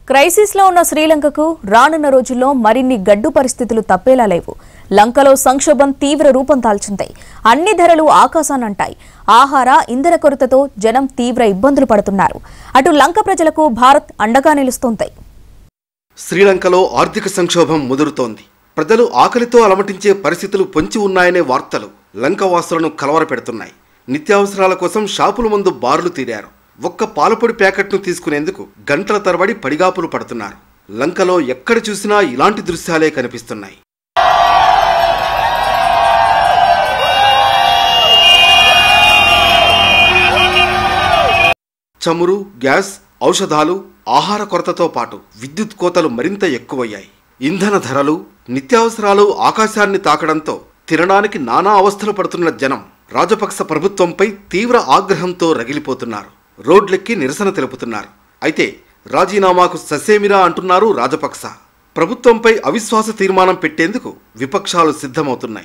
crisis లో ఉన్న శ్రీలంకకు రానున్న రోజుల్లో మరిన్ని గడ్డు పరిస్థితులు తప్పేలా లేవు లంకలో సంక్షోభం తీవ్ర రూపం దాల్చింది అన్ని ధరలు ఆకాశానంటాయి ఆహార ఇంధన కొరతతో జనం తీవ్ర ఇబ్బందులు పడుతున్నారు అటు లంక ప్రజలకు భారత్ అండగా నిలుస్తోంది శ్రీలంకలో ఆర్థిక సంక్షోభం ముదురుతోంది ప్రజలు ఆకలితో అలమటించే పరిస్థితులు పొంచి ఉన్నాయనే వార్తలు లంకవాసులను కలవరపెడుతున్నాయి నిత్యావసరాల కోసం షాపుల ముందు బారులు తీరారు ఒక్క పాలపొడి ప్యాకెట్ను తీసుకునేందుకు గంటల తరబడి పడిగాపులు పడుతున్నారు లంకలో ఎక్కడ చూసినా ఇలాంటి దృశ్యాలే కనిపిస్తున్నాయి చమురు గ్యాస్ ఔషధాలు ఆహార కొరతతో పాటు విద్యుత్ కోతలు మరింత ఎక్కువయ్యాయి ఇంధన ధరలు నిత్యావసరాలు ఆకాశాన్ని తాకడంతో తినడానికి నానా అవస్థలు పడుతున్న జనం రాజపక్స ప్రభుత్వంపై తీవ్ర ఆగ్రహంతో రగిలిపోతున్నారు రోడ్లెక్కి నిరసన తెలుపుతున్నారు అయితే రాజీనామాకు ససేమిరా అంటున్నారు రాజపక్స ప్రభుత్వంపై అవిశ్వాస తీర్మానం పెట్టేందుకు విపక్షాలు సిద్ధమవుతున్నాయి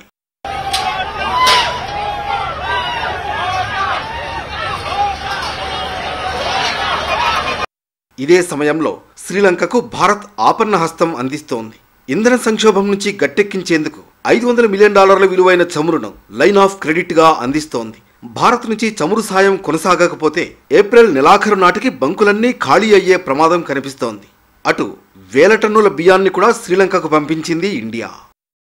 ఇదే సమయంలో శ్రీలంకకు భారత్ ఆపన్న హస్తం అందిస్తోంది ఇంధన సంక్షోభం నుంచి గట్టెక్కించేందుకు ఐదు వందల మిలియన్ డాలర్ల విలువైన చమురును లైన్ ఆఫ్ క్రెడిట్ గా అందిస్తోంది భారత్ నుంచి చమురు సాయం కొనసాగకపోతే ఏప్రిల్ నెలాఖరు నాటికి బంకులన్నీ ఖాళీ అయ్యే ప్రమాదం కనిపిస్తోంది అటు వేల టన్నుల బియ్యాన్ని కూడా శ్రీలంకకు పంపించింది ఇండియా